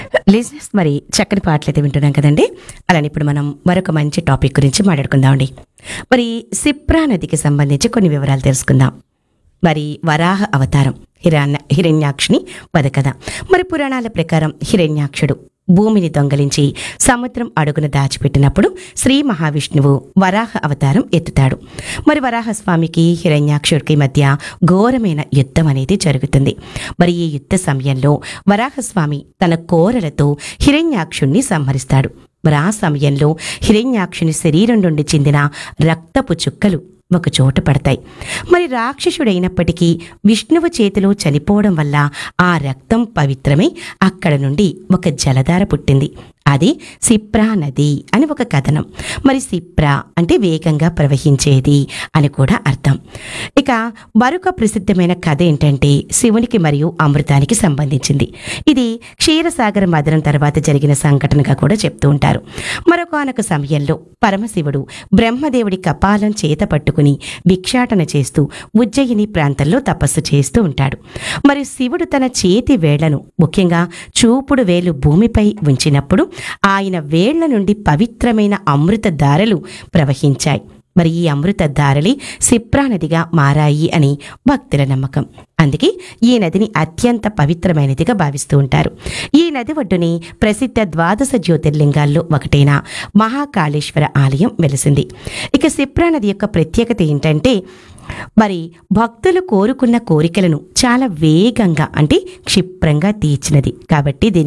లిజినెస్ మరి చక్కని పాటలు అయితే వింటున్నాం కదండి అలానే ఇప్పుడు మనం మరొక మంచి టాపిక్ గురించి మాట్లాడుకుందామండి మరి సిప్రా నదికి సంబంధించి కొన్ని వివరాలు తెలుసుకుందాం మరి వరాహ అవతారం హిరణ్య హిరణ్యాక్షుని వదకథ మరి పురాణాల ప్రకారం హిరణ్యాక్షుడు భూమిని దొంగలించి సముద్రం అడుగున దాచిపెట్టినప్పుడు శ్రీ మహావిష్ణువు వరాహ అవతారం ఎత్తుతాడు మరి వరాహస్వామికి హిరణ్యాక్షుడికి మధ్య ఘోరమైన యుద్ధం అనేది జరుగుతుంది మరి ఈ యుద్ధ సమయంలో వరాహస్వామి తన కోరలతో హిరణ్యాక్షుణ్ణి సంహరిస్తాడు మరి ఆ సమయంలో హిరణ్యాక్షుని శరీరం నుండి చెందిన రక్తపు చుక్కలు ఒక చోట పడతాయి మరి రాక్షసుడైనప్పటికీ విష్ణువు చేతిలో చనిపోవడం వల్ల ఆ రక్తం పవిత్రమై అక్కడ నుండి ఒక జలధార పుట్టింది అది సిప్రా నది అని ఒక కథనం మరి సిప్రా అంటే వేగంగా ప్రవహించేది అని కూడా అర్థం ఇక మరొక ప్రసిద్ధమైన కథ ఏంటంటే శివునికి మరియు అమృతానికి సంబంధించింది ఇది క్షీరసాగర మదనం తర్వాత జరిగిన సంఘటనగా కూడా చెప్తూ ఉంటారు మరొకనొక సమయంలో పరమశివుడు బ్రహ్మదేవుడి కపాలం చేత పట్టుకుని భిక్షాటన చేస్తూ ఉజ్జయిని ప్రాంతంలో తపస్సు చేస్తూ ఉంటాడు మరి శివుడు తన చేతి వేళ్లను ముఖ్యంగా చూపుడు వేలు భూమిపై ఉంచినప్పుడు ఆయన వేళ్ల నుండి పవిత్రమైన అమృత ధారలు ప్రవహించాయి మరి ఈ అమృత ధారలి సిప్రా నదిగా మారాయి అని భక్తుల నమ్మకం అందుకే ఈ నదిని అత్యంత పవిత్రమైనదిగా భావిస్తూ ఉంటారు ఈ నది ఒడ్డుని ప్రసిద్ధ ద్వాదశ జ్యోతిర్లింగాల్లో ఒకటైన మహాకాళేశ్వర ఆలయం వెలిసింది ఇక సిప్రా నది యొక్క ప్రత్యేకత ఏంటంటే మరి భక్తులు కోరుకున్న కోరికలను చాలా వేగంగా అంటే క్షిప్రంగా తీర్చినది కాబట్టి దీనికి